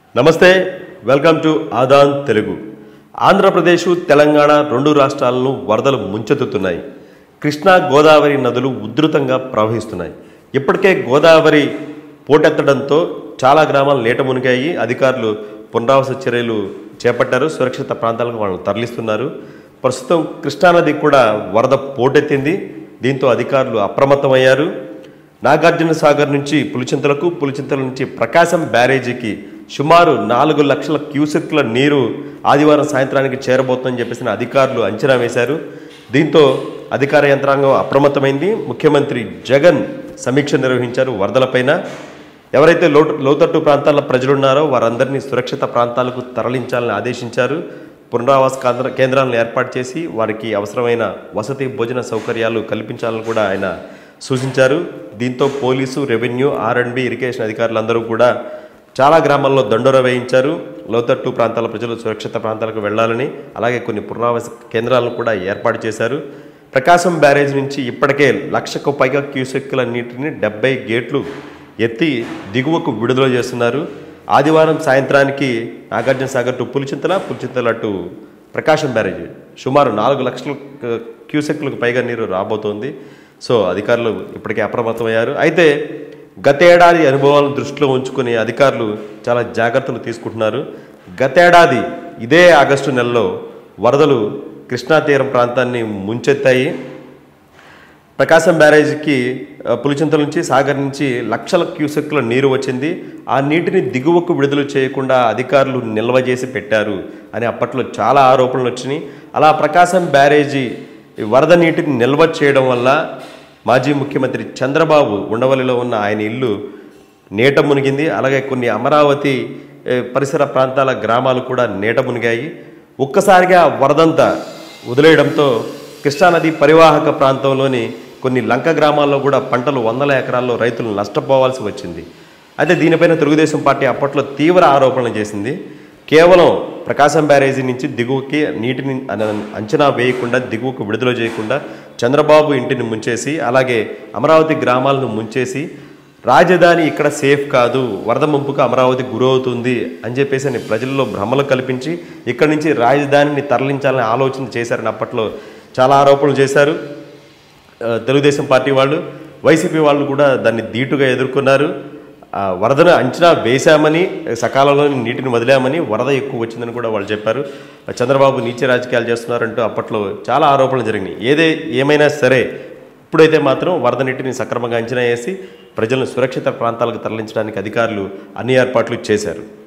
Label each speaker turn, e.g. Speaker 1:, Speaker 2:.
Speaker 1: నమస్తే welcome to ఆదాన్ Telugu Andhra Pradesh Telangana రెండు రాష్ట్రాలను వరదలు ముంచెత్తుతున్నాయి కృష్ణా గోదావరి నదులు ఉధృతంగా ప్రవహిస్తున్నాయి ఇప్పటికే గోదావరి పోటెత్తడంతో చాలా గ్రామాలు నీట మునిగాయి అధికారులు పునరావాస చర్యలు చేపట్టారు సురక్షిత ప్రాంతాలకు వాళ్ళని తరలిస్తున్నారు ప్రస్తుతం కృష్ణానది కూడా వరద పోటెత్తింది దీంతో అధికారులు అప్రమత్తమయ్యారు నాగార్జున సాగర్ నుంచి పులిచింతలకు పులిచింతల నుంచి ప్రకాశం బ్యారేజీకి సుమారు నాలుగు లక్షల క్యూసెక్ల నీరు ఆదివారం సాయంత్రానికి చేరబోతుందని చెప్పేసి అధికారులు అంచనా వేశారు దీంతో అధికార యంత్రాంగం అప్రమత్తమైంది ముఖ్యమంత్రి జగన్ సమీక్ష నిర్వహించారు వరదలపైన ఎవరైతే లోటు లోతట్టు ప్రాంతాల ప్రజలున్నారో వారందరినీ సురక్షిత ప్రాంతాలకు తరలించాలని ఆదేశించారు పునరావాస కేంద్ర కేంద్రాలను ఏర్పాటు చేసి వారికి అవసరమైన వసతి భోజన సౌకర్యాలు కల్పించాలని కూడా ఆయన సూచించారు దీంతో police revenue R and B irrigation అధికారులందరూ కూడా చాలా గ్రామాల్లో దండోర వేయించారు లోతట్టు ప్రాంతాల ప్రజలు సురక్షిత ప్రాంతాలకు వెళ్లాలని అలాగే కొన్ని పునరావాస కేంద్రాలను కూడా ఏర్పాటు చేశారు ప్రకాశం బ్యారేజ్ నుంచి ఇప్పటికే లక్షకు పైగా క్యూసెక్కుల నీటిని డెబ్బై గేట్లు ఎత్తి దిగువకు విడుదల చేస్తున్నారు ఆదివారం సాయంత్రానికి Nagarjuna Sagar to Pulichintala Pulichintala to Prakasam barrage సుమారు నాలుగు లక్షల క- క్యూసెక్లకు పైగా నీరు రాబోతోంది సో అధికారులు ఇప్పటికే అప్రమత్తమయ్యారు అయితే గతేడాది అనుభవాలను దృష్టిలో ఉంచుకుని అధికారులు చాలా జాగ్రత్తలు తీసుకుంటున్నారు గతేడాది ఇదే ఆగస్టు నెలలో వరదలు కృష్ణా తీరం ప్రాంతాన్ని ముంచెత్తాయి ప్రకాశం బ్యారేజీకి ఆ, పులిచింతల నుంచి సాగర్ నుంచి లక్షల క్యూసెక్ల నీరు వచ్చింది ఆ నీటిని దిగువకు విడుదల చేయకుండా అధికారులు నిల్వ చేసి పెట్టారు అని అప్పట్లో చాలా ఆరోపణలు వచ్చినాయి అలా ప్రకాశం బ్యారేజీ ఈ వరద నీటిని నిల్వ చేయడం వల్ల మాజీ ముఖ్యమంత్రి చంద్రబాబు ఉండవల్లిలో ఉన్న ఆయన ఇల్లు నీట మునిగింది అలాగే కొన్ని అమరావతి ఏ, పరిసర ప్రాంతాల గ్రామాలు కూడా నీట మునిగాయి ఒక్కసారిగా వరదంతా వదిలేయడంతో కృష్ణానది పరివాహక ప్రాంతంలోని కొన్ని లంక గ్రామాల్లో కూడా పంటలు వందల ఎకరాల్లో రైతులు నష్టపోవాల్సి వచ్చింది అయితే దీనిపైన తెలుగుదేశం పార్టీ అప్పట్లో తీవ్ర ఆరోపణలు చేసింది కేవలం ప్రకాశం బ్యారేజీ నుంచి దిగువకి నీటిని అన- అంచనా వేయకుండా దిగువకు విడుదల చేయకుండా చంద్రబాబు ఇంటిని ముంచేసి అలాగే అమరావతి గ్రామాలను ముంచేసి రాజధాని ఇక్కడ సేఫ్ కాదు వరద ముంపుకు అమరావతి గురవుతుంది అని చెప్పేసి అని ప్రజల్లో భ్రమలు కల్పించి ఇక్కడి నుంచి రాజధానిని తరలించాలని ఆలోచన చేశారని అప్పట్లో చాలా ఆరోపణలు చేశారు ఆ, తెలుగుదేశం పార్టీ వాళ్ళు వైసీపీ వాళ్ళు కూడా దాన్ని ధీటుగా ఎదుర్కొన్నారు ఆ, వరదను అంచనా వేశామని సకాలంలో నీటిని వదిలామని వరద ఎక్కువ వచ్చిందని కూడా వాళ్ళు చెప్పారు చంద్రబాబు నీచ రాజకీయాలు చేస్తున్నారంటూ అప్పట్లో చాలా ఆరోపణలు జరిగినాయి ఏదే ఏమైనా సరే ఇప్పుడైతే మాత్రం వరద నీటిని సక్రమంగా అంచనా వేసి ప్రజలను సురక్షిత ప్రాంతాలకు తరలించడానికి అధికారులు అన్ని ఏర్పాట్లు చేశారు